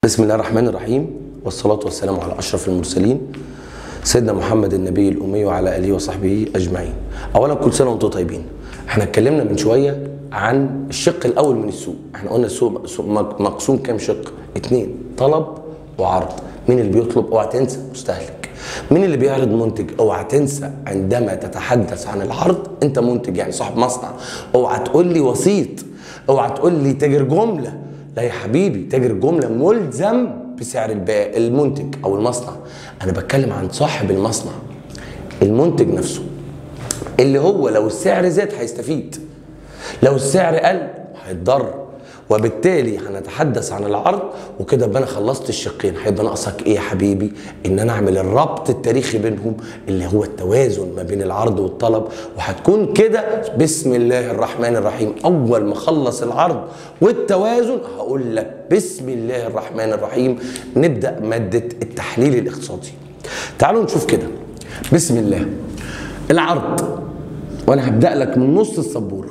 بسم الله الرحمن الرحيم والصلاة والسلام على أشرف المرسلين سيدنا محمد النبي الأمي وعلى آله وصحبه أجمعين أولا كل سنة وأنتم طيبين احنا اتكلمنا من شوية عن الشق الأول من السوق احنا قلنا السوق سوق مق- مقسوم كام شق اتنين طلب وعرض مين اللي بيطلب اوعى تنسى مستهلك مين اللي بيعرض منتج اوعى تنسى عندما تتحدث عن العرض انت منتج يعني صاحب مصنع اوعى تقول لي وسيط اوعى تقول لي تاجر جمله لا يا حبيبي تاجر جمله ملزم بسعر البيع المنتج او المصنع انا بتكلم عن صاحب المصنع المنتج نفسه اللي هو لو السعر زاد هيستفيد لو السعر قل هيتضر وبالتالي هنتحدث عن العرض وكده يبقى انا خلصت الشقين هيبقى ناقصك ايه يا حبيبي ان انا اعمل الربط التاريخي بينهم اللي هو التوازن ما بين العرض والطلب وهتكون كده بسم الله الرحمن الرحيم اول ما اخلص العرض والتوازن هقول لك بسم الله الرحمن الرحيم نبدا ماده التحليل الاقتصادي تعالوا نشوف كده بسم الله العرض وانا هبدا لك من نص السبوره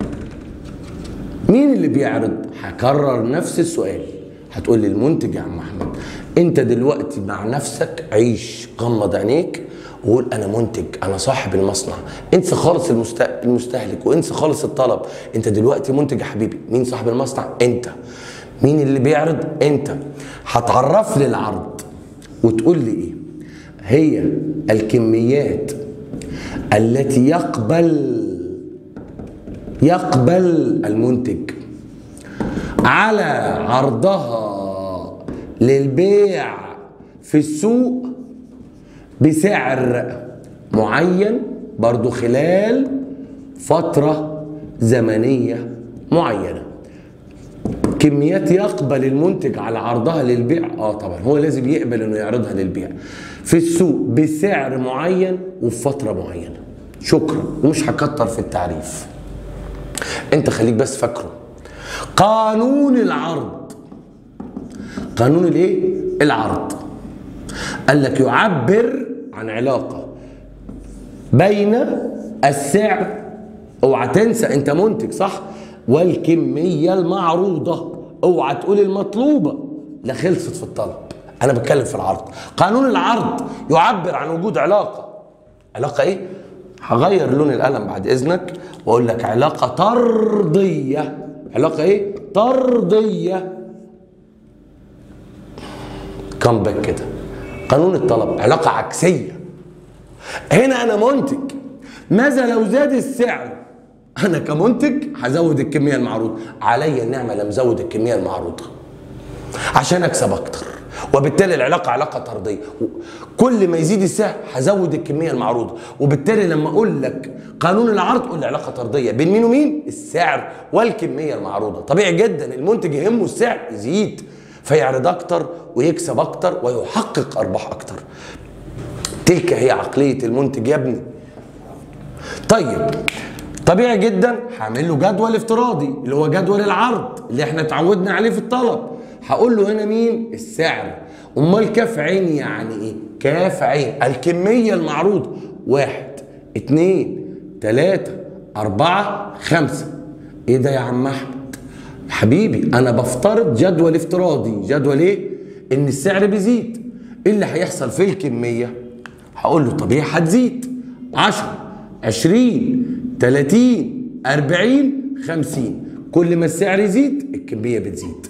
مين اللي بيعرض هكرر نفس السؤال هتقول لي المنتج يا عم احمد انت دلوقتي مع نفسك عيش غمض عينيك وقول انا منتج انا صاحب المصنع انسى خالص المست... المستهلك وانسى خالص الطلب انت دلوقتي منتج يا حبيبي مين صاحب المصنع انت مين اللي بيعرض انت هتعرف لي العرض وتقول لي ايه هي الكميات التي يقبل يقبل المنتج على عرضها للبيع في السوق بسعر معين برضو خلال فترة زمنية معينة كميات يقبل المنتج على عرضها للبيع اه طبعا هو لازم يقبل انه يعرضها للبيع في السوق بسعر معين وفي فترة معينة شكرا ومش هكتر في التعريف انت خليك بس فاكره قانون العرض قانون الايه العرض قال لك يعبر عن علاقه بين السعر اوعى تنسى انت منتج صح والكميه المعروضه اوعى تقول المطلوبه لا خلصت في الطلب انا بتكلم في العرض قانون العرض يعبر عن وجود علاقه علاقه ايه هغير لون القلم بعد اذنك واقول لك علاقه طرديه علاقه ايه طرديه كم باك كده قانون الطلب علاقه عكسيه هنا انا منتج ماذا لو زاد السعر انا كمنتج هزود الكميه المعروضه عليا النعمه لم ازود الكميه المعروضه عشان اكسب اكتر وبالتالي العلاقه علاقه طرديه كل ما يزيد السعر هزود الكميه المعروضه وبالتالي لما اقول لك قانون العرض قول لي علاقه طرديه بين مين ومين السعر والكميه المعروضه طبيعي جدا المنتج يهمه السعر يزيد فيعرض اكتر ويكسب اكتر ويحقق ارباح اكتر تلك هي عقليه المنتج يا ابني طيب طبيعي جدا هعمل له جدول افتراضي اللي هو جدول العرض اللي احنا اتعودنا عليه في الطلب هقول له هنا مين السعر امال كاف عين يعني ايه كاف عين الكميه المعروضه واحد اتنين تلاته اربعه خمسه ايه ده يا عم احمد حبيبي انا بفترض جدول افتراضي جدول ايه ان السعر بيزيد ايه اللي هيحصل في الكميه هقول له طبيعي هتزيد 10 20 30 40 50 كل ما السعر يزيد الكميه بتزيد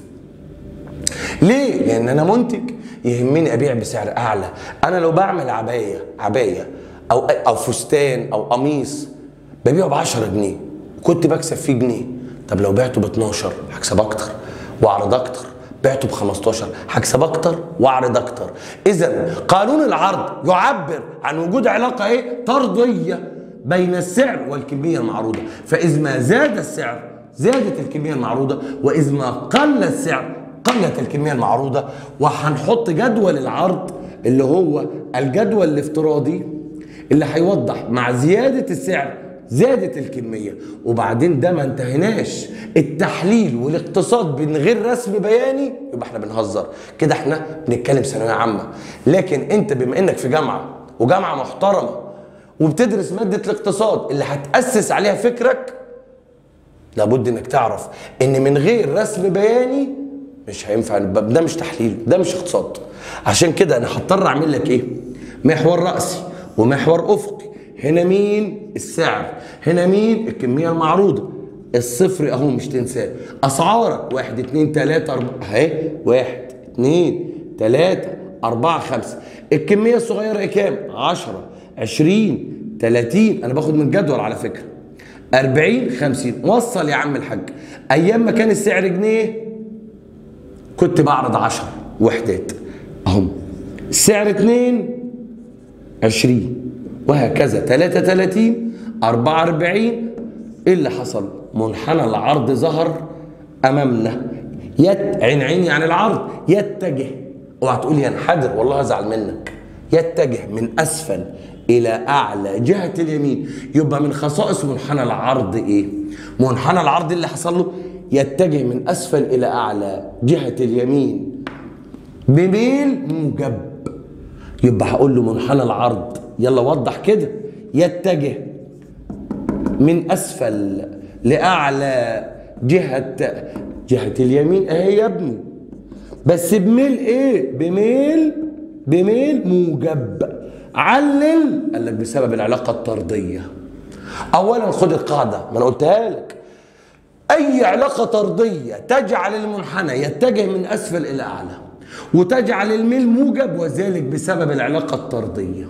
ليه؟ لأن أنا منتج يهمني أبيع بسعر أعلى، أنا لو بعمل عباية عباية أو أو فستان أو قميص ببيعه ب 10 جنيه كنت بكسب فيه جنيه، طب لو بعته ب 12 هكسب أكتر وأعرض أكتر، بعته ب 15 هكسب أكتر وأعرض أكتر، إذا قانون العرض يعبر عن وجود علاقة إيه؟ طردية بين السعر والكمية المعروضة، فإذ ما زاد السعر زادت الكمية المعروضة وإذ ما قل السعر قلت الكمية المعروضة وهنحط جدول العرض اللي هو الجدول الافتراضي اللي هيوضح مع زيادة السعر زادت الكمية وبعدين ده ما انتهيناش التحليل والاقتصاد من غير رسم بياني يبقى احنا بنهزر كده احنا بنتكلم ثانوية عامة لكن انت بما انك في جامعة وجامعة محترمة وبتدرس مادة الاقتصاد اللي هتأسس عليها فكرك لابد انك تعرف ان من غير رسم بياني مش هينفع نبقى ده مش تحليل ده مش اقتصاد عشان كده انا هضطر اعمل لك ايه محور راسي ومحور افقي هنا مين السعر هنا مين الكميه المعروضه الصفر اهو مش تنساه اسعارك واحد اتنين تلاته اربعه اهي واحد اتنين تلاته اربعه خمسه الكميه الصغيره ايه كام؟ 10 20 30 انا باخد من جدول على فكره 40 50 وصل يا عم الحاج ايام ما كان السعر جنيه كنت بعرض 10 وحدات اهم السعر 2 20 وهكذا 33 44 ايه اللي حصل؟ منحنى العرض ظهر امامنا يت عين عين يعني العرض يتجه اوعى تقول ينحدر والله ازعل منك يتجه من اسفل الى اعلى جهه اليمين يبقى من خصائص منحنى العرض ايه؟ منحنى العرض اللي حصل له يتجه من اسفل الى اعلى جهه اليمين بميل موجب يبقى هقول له منحنى العرض يلا وضح كده يتجه من اسفل لاعلى جهه جهه اليمين اهي يا ابني بس بميل ايه بميل بميل موجب علل قال لك بسبب العلاقه الطرديه اولا خد القاعده ما انا قلتها لك اي علاقه طرديه تجعل المنحنى يتجه من اسفل الى اعلى وتجعل الميل موجب وذلك بسبب العلاقه الطرديه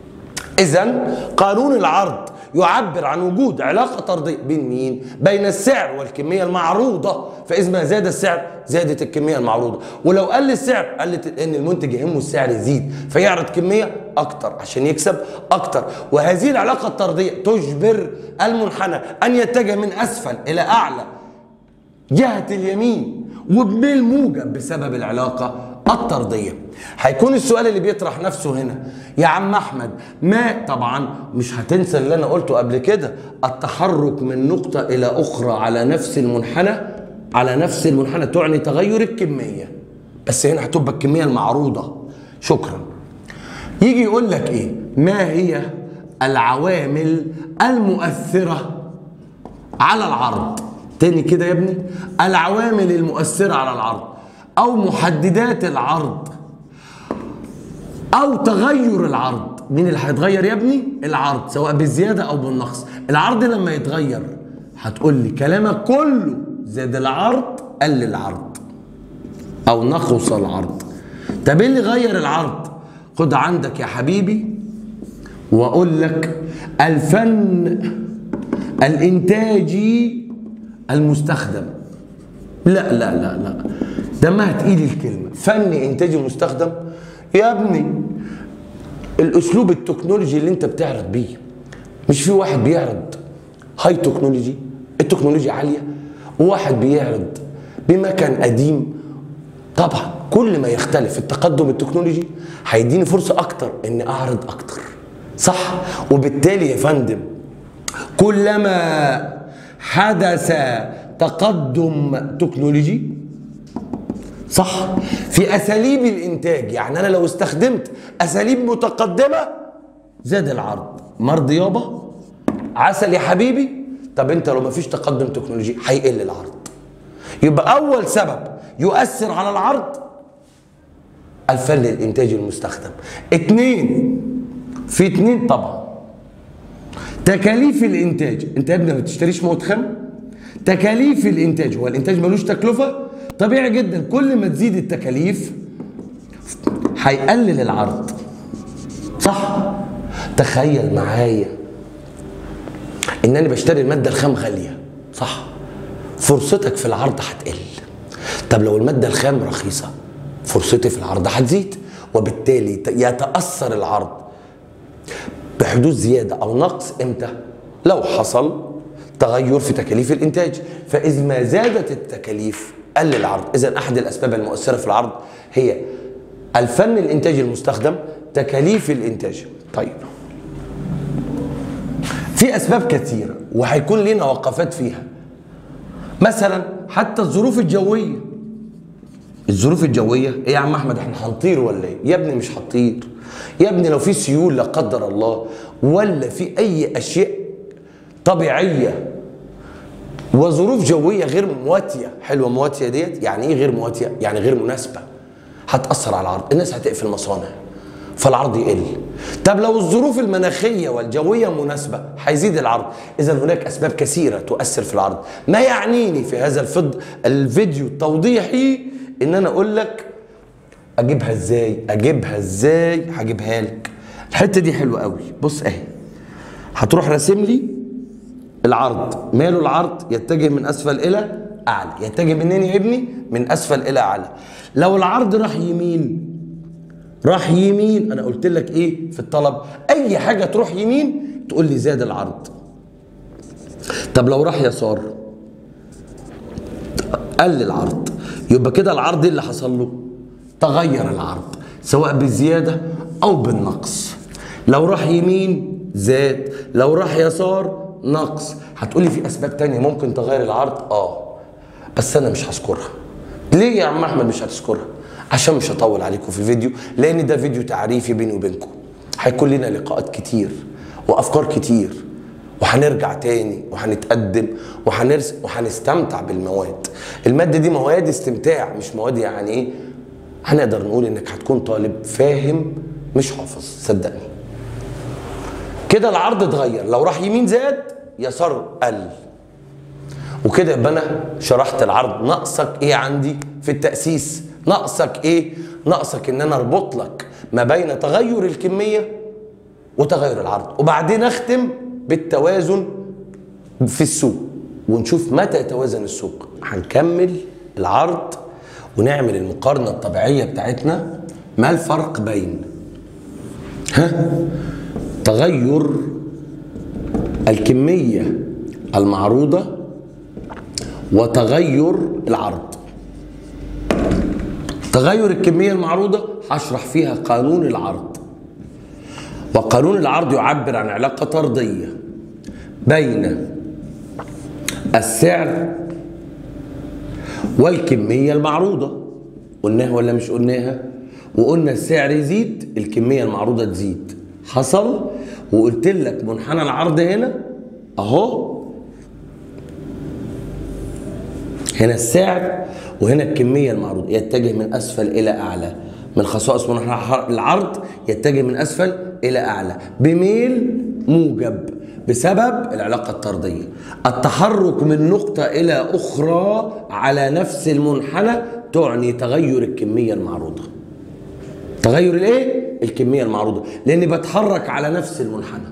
اذا قانون العرض يعبر عن وجود علاقه طرديه بين مين؟ بين السعر والكميه المعروضه، فاذا ما زاد السعر زادت الكميه المعروضه، ولو قل السعر قلت ان المنتج يهمه السعر يزيد، فيعرض كميه اكتر عشان يكسب اكتر، وهذه العلاقه الطرديه تجبر المنحنى ان يتجه من اسفل الى اعلى جهه اليمين وبميل موجب بسبب العلاقه الطرديه. هيكون السؤال اللي بيطرح نفسه هنا يا عم احمد ما طبعا مش هتنسى اللي انا قلته قبل كده التحرك من نقطه الى اخرى على نفس المنحنى على نفس المنحنى تعني تغير الكميه بس هنا هتبقى الكميه المعروضه شكرا يجي يقول لك ايه ما هي العوامل المؤثره على العرض تاني كده يا ابني العوامل المؤثره على العرض او محددات العرض او تغير العرض مين اللي هيتغير يا ابني العرض سواء بالزياده او بالنقص العرض لما يتغير هتقول لي كلامك كله زاد العرض قل العرض او نقص العرض طب ايه اللي غير العرض خد عندك يا حبيبي واقول لك الفن الانتاجي المستخدم لا لا لا لا دمها تقيل الكلمه فن انتاجي مستخدم يا ابني الاسلوب التكنولوجي اللي انت بتعرض بيه مش في واحد بيعرض هاي تكنولوجي التكنولوجيا عاليه وواحد بيعرض بمكان قديم طبعا كل ما يختلف التقدم التكنولوجي هيديني فرصه اكتر ان اعرض اكتر صح وبالتالي يا فندم كلما حدث تقدم تكنولوجي صح في اساليب الانتاج يعني انا لو استخدمت اساليب متقدمه زاد العرض مرض يابا عسل يا حبيبي طب انت لو مفيش تقدم تكنولوجي هيقل العرض يبقى اول سبب يؤثر على العرض الفن الانتاجي المستخدم اتنين في اتنين طبعا تكاليف الانتاج انت يا ابني ما بتشتريش مواد خام تكاليف الانتاج هو الانتاج ملوش تكلفه طبيعي جدا كل ما تزيد التكاليف هيقلل العرض صح تخيل معايا ان انا بشتري الماده الخام غاليه صح فرصتك في العرض هتقل طب لو الماده الخام رخيصه فرصتي في العرض هتزيد وبالتالي يتاثر العرض بحدوث زياده او نقص امتى لو حصل تغير في تكاليف الانتاج فاذا ما زادت التكاليف قل العرض اذا احد الاسباب المؤثره في العرض هي الفن الانتاجي المستخدم تكاليف الانتاج طيب في اسباب كثيره وهيكون لنا وقفات فيها مثلا حتى الظروف الجويه الظروف الجويه ايه يا عم احمد احنا هنطير ولا ايه يا ابني مش هنطير يا ابني لو في سيول لا قدر الله ولا في اي اشياء طبيعيه وظروف جويه غير مواتيه حلوه مواتيه ديت يعني ايه غير مواتيه يعني غير مناسبه هتاثر على العرض الناس هتقفل مصانع فالعرض يقل طب لو الظروف المناخيه والجويه مناسبه هيزيد العرض اذا هناك اسباب كثيره تؤثر في العرض ما يعنيني في هذا الفض الفيديو التوضيحي ان انا اقول لك اجيبها ازاي اجيبها ازاي هجيبها لك الحته دي حلوه قوي بص اهي هتروح راسم لي العرض ماله العرض يتجه من اسفل الى اعلى يتجه منين يا ابني من اسفل الى اعلى لو العرض راح يمين راح يمين انا قلت لك ايه في الطلب اي حاجه تروح يمين تقول لي زاد العرض طب لو راح يسار قل العرض يبقى كده العرض اللي حصل له تغير العرض سواء بزياده او بالنقص لو راح يمين زاد لو راح يسار نقص هتقولي في اسباب تانية ممكن تغير العرض اه بس انا مش هذكرها ليه يا عم احمد مش هتذكرها عشان مش هطول عليكم في الفيديو لان ده فيديو تعريفي بيني وبينكم هيكون لنا لقاءات كتير وافكار كتير وهنرجع تاني وهنتقدم وهنرس وهنستمتع بالمواد الماده دي مواد استمتاع مش مواد يعني ايه هنقدر نقول انك هتكون طالب فاهم مش حافظ صدقني كده العرض اتغير لو راح يمين زاد يسار قل وكده يبقى انا شرحت العرض ناقصك ايه عندي في التاسيس ناقصك ايه ناقصك ان انا اربط لك ما بين تغير الكميه وتغير العرض وبعدين اختم بالتوازن في السوق ونشوف متى يتوازن السوق هنكمل العرض ونعمل المقارنه الطبيعيه بتاعتنا ما الفرق بين ها تغير الكميه المعروضه وتغير العرض تغير الكمية المعروضة هشرح فيها قانون العرض وقانون العرض يعبر عن علاقة طردية بين السعر والكمية المعروضة قلناها ولا مش قلناها وقلنا السعر يزيد الكمية المعروضة تزيد حصل وقلت لك منحنى العرض هنا اهو هنا السعر وهنا الكمية المعروضة يتجه من أسفل إلى أعلى من خصائص منحنى العرض يتجه من أسفل إلى أعلى بميل موجب بسبب العلاقة الطردية التحرك من نقطة إلى أخرى على نفس المنحنى تعني تغير الكمية المعروضة تغير الايه؟ الكمية المعروضة لأني بتحرك على نفس المنحنى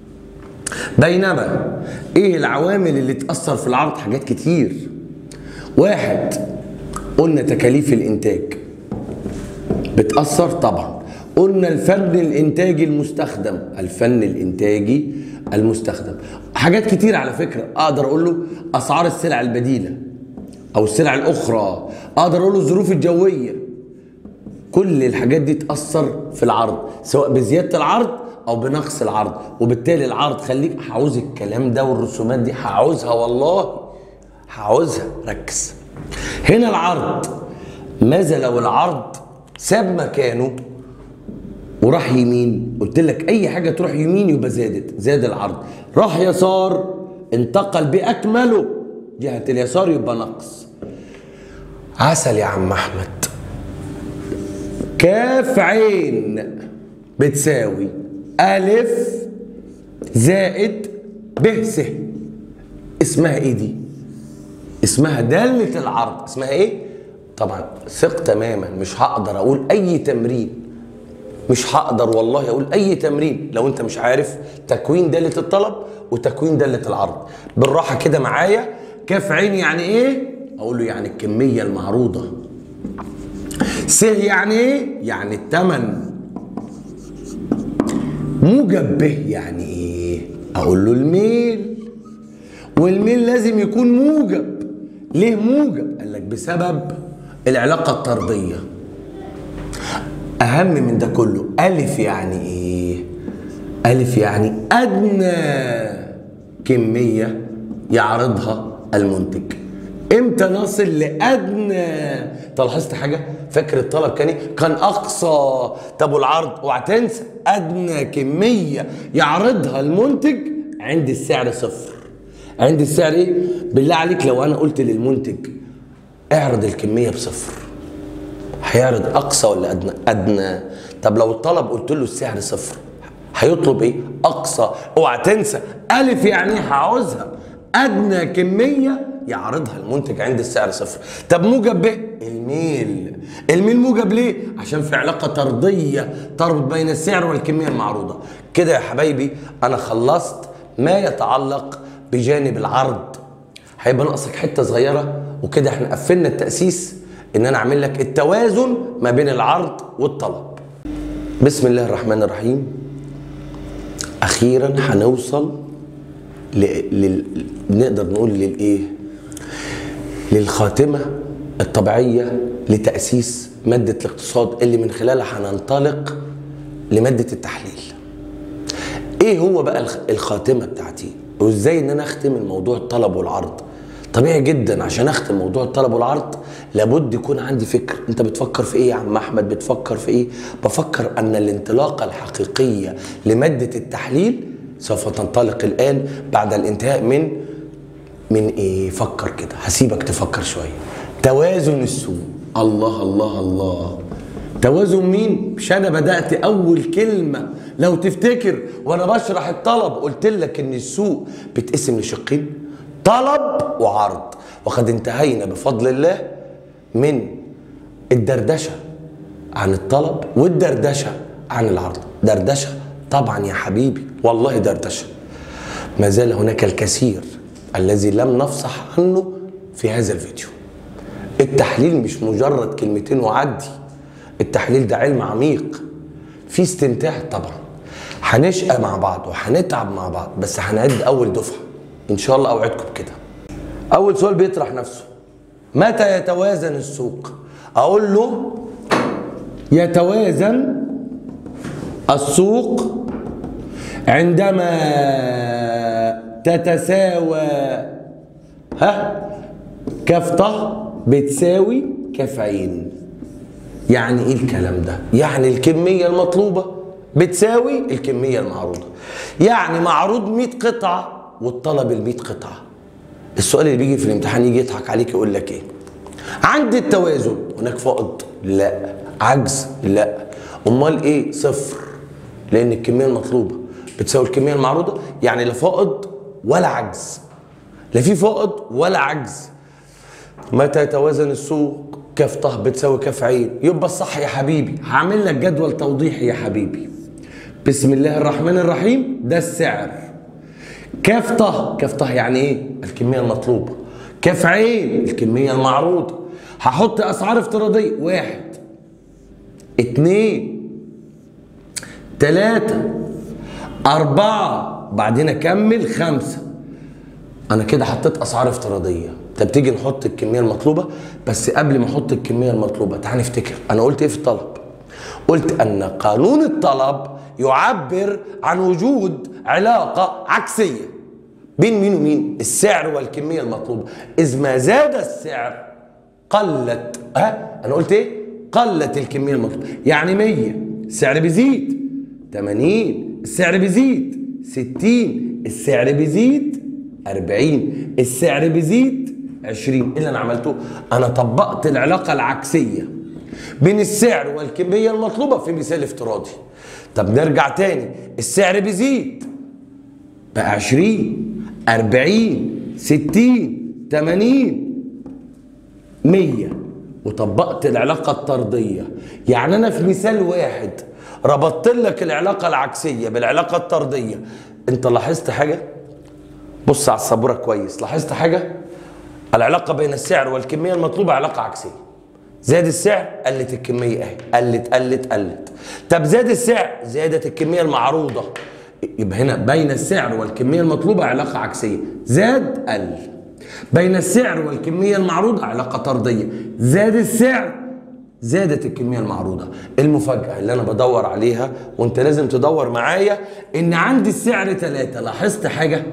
بينما ايه العوامل اللي تأثر في العرض حاجات كتير واحد قلنا تكاليف الانتاج بتأثر طبعا قلنا الفن الانتاجي المستخدم الفن الانتاجي المستخدم حاجات كتير على فكرة اقدر اقول له اسعار السلع البديلة او السلع الاخرى اقدر اقول له الظروف الجوية كل الحاجات دي تأثر في العرض سواء بزيادة العرض او بنقص العرض وبالتالي العرض خليك هعوز الكلام ده والرسومات دي هعوزها والله هعوزها ركز هنا العرض ماذا لو العرض ساب مكانه وراح يمين قلت لك اي حاجه تروح يمين يبقى زادت زاد العرض راح يسار انتقل باكمله جهه اليسار يبقى نقص عسل يا عم احمد كاف عين بتساوي الف زائد ب س اسمها ايه دي اسمها دالة العرض اسمها ايه طبعا ثق تماما مش هقدر اقول اي تمرين مش هقدر والله اقول اي تمرين لو انت مش عارف تكوين دالة الطلب وتكوين دالة العرض بالراحة كده معايا كاف عين يعني ايه اقول له يعني الكمية المعروضة س يعني ايه يعني الثمن موجب به يعني ايه اقول له الميل والميل لازم يكون موجب ليه موجب قال لك بسبب العلاقه الطرديه اهم من ده كله الف يعني ايه الف يعني ادنى كميه يعرضها المنتج امتى نصل لادنى طب لاحظت حاجه فاكر الطلب كان ايه كان اقصى طب والعرض اوعى تنسى ادنى كميه يعرضها المنتج عند السعر صفر عند السعر ايه بالله عليك لو انا قلت للمنتج اعرض الكميه بصفر هيعرض اقصى ولا ادنى ادنى طب لو الطلب قلت له السعر صفر هيطلب ايه اقصى اوعى تنسى الف يعني إيه هعوزها ادنى كميه يعرضها المنتج عند السعر صفر طب موجب ب الميل الميل موجب ليه عشان في علاقه طرديه تربط بين السعر والكميه المعروضه كده يا حبايبي انا خلصت ما يتعلق بجانب العرض هيبقى ناقصك حته صغيره وكده احنا قفلنا التاسيس ان انا اعمل لك التوازن ما بين العرض والطلب بسم الله الرحمن الرحيم اخيرا هنوصل ل... لل... نقدر نقول للايه للخاتمه الطبيعيه لتاسيس ماده الاقتصاد اللي من خلالها هننطلق لماده التحليل ايه هو بقى الخ- الخاتمه بتاعتي وازاي ان انا اختم الموضوع الطلب والعرض طبيعي جدا عشان اختم موضوع الطلب والعرض لابد يكون عندي فكر انت بتفكر في ايه يا عم احمد بتفكر في ايه بفكر ان الانطلاقه الحقيقيه لماده التحليل سوف تنطلق الان بعد الانتهاء من من ايه فكر كده هسيبك تفكر شويه توازن السوق الله الله الله توازن مين مش انا بدات اول كلمه لو تفتكر وانا بشرح الطلب قلت لك ان السوق بيتقسم لشقين طلب وعرض وقد انتهينا بفضل الله من الدردشه عن الطلب والدردشه عن العرض دردشه طبعا يا حبيبي والله دردشه ما زال هناك الكثير الذي لم نفصح عنه في هذا الفيديو التحليل مش مجرد كلمتين وعدي التحليل ده علم عميق في استمتاع طبعا هنشقى مع بعض وهنتعب مع بعض بس هنعد اول دفعه ان شاء الله اوعدكم بكده اول سؤال بيطرح نفسه متى يتوازن السوق اقول له يتوازن السوق عندما تتساوى ها كفطة بتساوي كفعين يعني ايه الكلام ده يعني الكمية المطلوبة بتساوي الكمية المعروضة يعني معروض 100 قطعة والطلب ال 100 قطعة السؤال اللي بيجي في الامتحان يجي يضحك عليك يقول لك ايه عند التوازن هناك فائض لا عجز لا امال ايه صفر لان الكميه المطلوبه بتساوي الكميه المعروضه يعني لا فائض ولا عجز لا في فائض ولا عجز متى يتوازن السوق كف طه بتساوي كف عين يبقى الصح يا حبيبي هعمل لك جدول توضيحي يا حبيبي بسم الله الرحمن الرحيم ده السعر كاف طه كاف طه يعني ايه الكميه المطلوبه كاف عين الكميه المعروضه هحط اسعار افتراضيه واحد اتنين تلاتة أربعة بعدين أكمل خمسة أنا كده حطيت أسعار افتراضية طب تيجي نحط الكمية المطلوبة بس قبل ما أحط الكمية المطلوبة تعال نفتكر أنا قلت إيه في الطلب قلت أن قانون الطلب يعبر عن وجود علاقة عكسية بين مين ومين السعر والكمية المطلوبة إذ ما زاد السعر قلت ها أنا قلت إيه قلت الكمية المطلوبة يعني 100 السعر بيزيد 80 السعر بيزيد 60 السعر بيزيد 40 السعر بيزيد 20 ايه اللي انا عملته انا طبقت العلاقه العكسيه بين السعر والكميه المطلوبه في مثال افتراضي طب نرجع تاني السعر بيزيد بقى 20 40 60 80 100 وطبقت العلاقه الطرديه يعني انا في مثال واحد ربطت لك العلاقه العكسيه بالعلاقه الطرديه انت لاحظت حاجه بص على السبوره كويس لاحظت حاجه العلاقه بين السعر والكميه المطلوبه علاقه عكسيه زاد السعر قلت الكميه اهي قلت قلت قلت طب زاد السعر زادت الكميه المعروضه يبقى هنا بين السعر والكميه المطلوبه علاقه عكسيه زاد قل بين السعر والكميه المعروضه علاقه طرديه زاد السعر زادت الكميه المعروضه المفاجاه اللي انا بدور عليها وانت لازم تدور معايا ان عندي السعر ثلاثة لاحظت حاجه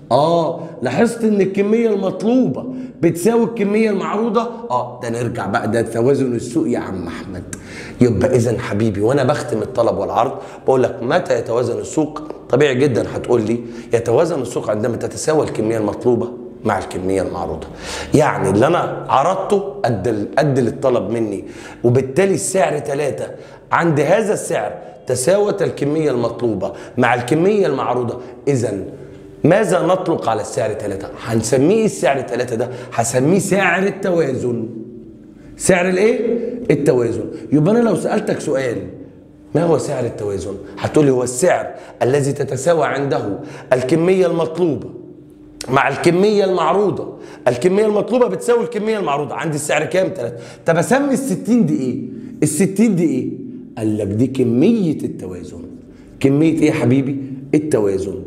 اه لاحظت ان الكميه المطلوبه بتساوي الكميه المعروضه اه ده نرجع بقى ده توازن السوق يا عم احمد يبقى اذا حبيبي وانا بختم الطلب والعرض بقول لك متى يتوازن السوق طبيعي جدا هتقول لي يتوازن السوق عندما تتساوى الكميه المطلوبه مع الكميه المعروضه يعني اللي انا عرضته قد قد الطلب مني وبالتالي السعر ثلاثة عند هذا السعر تساوت الكميه المطلوبه مع الكميه المعروضه اذا ماذا نطلق على السعر ثلاثة؟ هنسميه السعر ثلاثة ده هسميه سعر التوازن سعر الايه؟ التوازن يبقى انا لو سألتك سؤال ما هو سعر التوازن؟ هتقولي هو السعر الذي تتساوى عنده الكمية المطلوبة مع الكمية المعروضة الكمية المطلوبة بتساوي الكمية المعروضة عندي السعر كام؟ ثلاثة طب اسمي ال 60 دي ايه؟ ال 60 دي ايه؟ قال لك دي كمية التوازن كمية ايه يا حبيبي؟ التوازن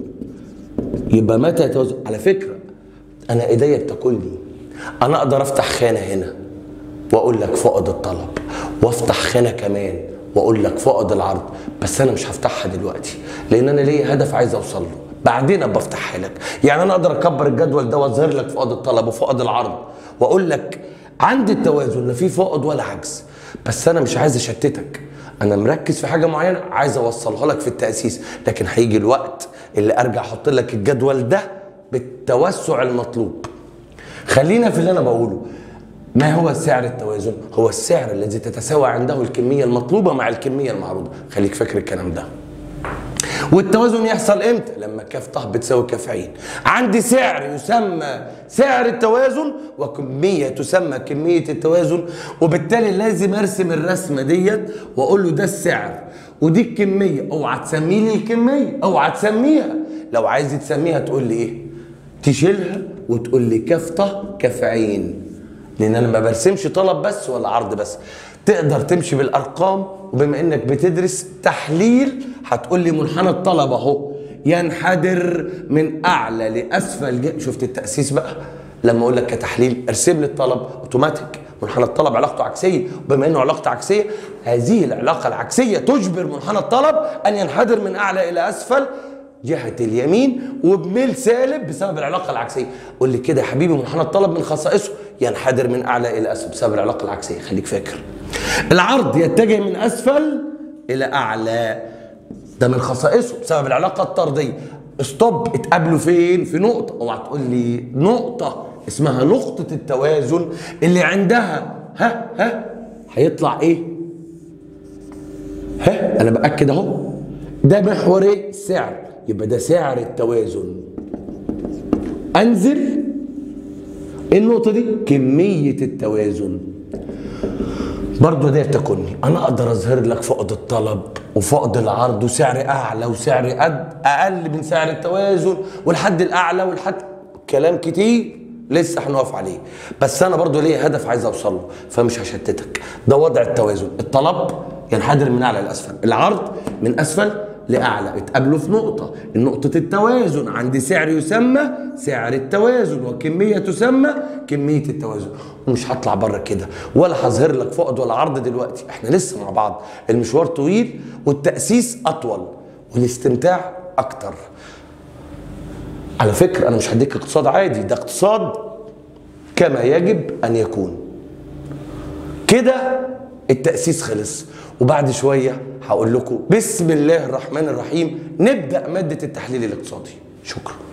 يبقى متى يتوازن على فكره انا ايديا بتاكلني انا اقدر افتح خانه هنا واقول لك فقد الطلب وافتح خانه كمان واقول لك فقد العرض بس انا مش هفتحها دلوقتي لان انا ليا هدف عايز اوصل له بعدين ابقى افتحها لك يعني انا اقدر اكبر الجدول ده واظهر لك فقد الطلب وفقد العرض واقول لك عند التوازن لا في فقد ولا عجز بس انا مش عايز اشتتك انا مركز في حاجه معينه عايز اوصلها لك في التاسيس لكن هيجي الوقت اللي ارجع احط لك الجدول ده بالتوسع المطلوب خلينا في اللي انا بقوله ما هو سعر التوازن هو السعر الذي تتساوى عنده الكميه المطلوبه مع الكميه المعروضه خليك فاكر الكلام ده والتوازن يحصل امتى لما كاف طه بتساوي كاف عين عندي سعر يسمى سعر التوازن وكميه تسمى كميه التوازن وبالتالي لازم ارسم الرسمه ديت واقول له ده السعر ودي الكميه اوعى تسمي لي الكميه اوعى تسميها لو عايز تسميها تقول لي ايه تشيلها وتقول لي كاف طه كاف عين لان انا ما برسمش طلب بس ولا عرض بس تقدر تمشي بالارقام وبما انك بتدرس تحليل هتقول لي منحنى الطلب اهو ينحدر من اعلى لاسفل جه. شفت التاسيس بقى لما اقول لك كتحليل ارسم لي الطلب اوتوماتيك منحنى الطلب علاقته عكسيه وبما انه علاقته عكسيه هذه العلاقه العكسيه تجبر منحنى الطلب ان ينحدر من اعلى الى اسفل جهة اليمين وبميل سالب بسبب العلاقة العكسية قول لي كده يا حبيبي منحنى الطلب من خصائصه ينحدر من أعلى إلى أسفل بسبب العلاقة العكسية خليك فاكر العرض يتجه من أسفل إلى أعلى ده من خصائصه بسبب العلاقة الطردية ستوب اتقابلوا فين في نقطة اوعى تقول لي نقطة اسمها نقطة التوازن اللي عندها ها ها هيطلع ايه ها انا باكد اهو ده محور ايه السعر يبقى ده سعر التوازن انزل النقطة دي كمية التوازن برضه ده تكوني انا اقدر اظهر لك فقد الطلب وفقد العرض وسعر اعلى وسعر قد اقل من سعر التوازن والحد الاعلى والحد كلام كتير لسه هنقف عليه بس انا برضو ليا هدف عايز اوصل له فمش هشتتك ده وضع التوازن الطلب ينحدر من اعلى لاسفل العرض من اسفل لاعلى اتقابلوا في نقطه نقطه التوازن عندي سعر يسمى سعر التوازن وكميه تسمى كميه التوازن ومش هطلع بره كده ولا هظهر لك فقد ولا عرض دلوقتي احنا لسه مع بعض المشوار طويل والتاسيس اطول والاستمتاع اكتر على فكره انا مش هديك اقتصاد عادي ده اقتصاد كما يجب ان يكون كده التأسيس خلص وبعد شوية هقول لكم بسم الله الرحمن الرحيم نبدأ مادة التحليل الاقتصادي شكرا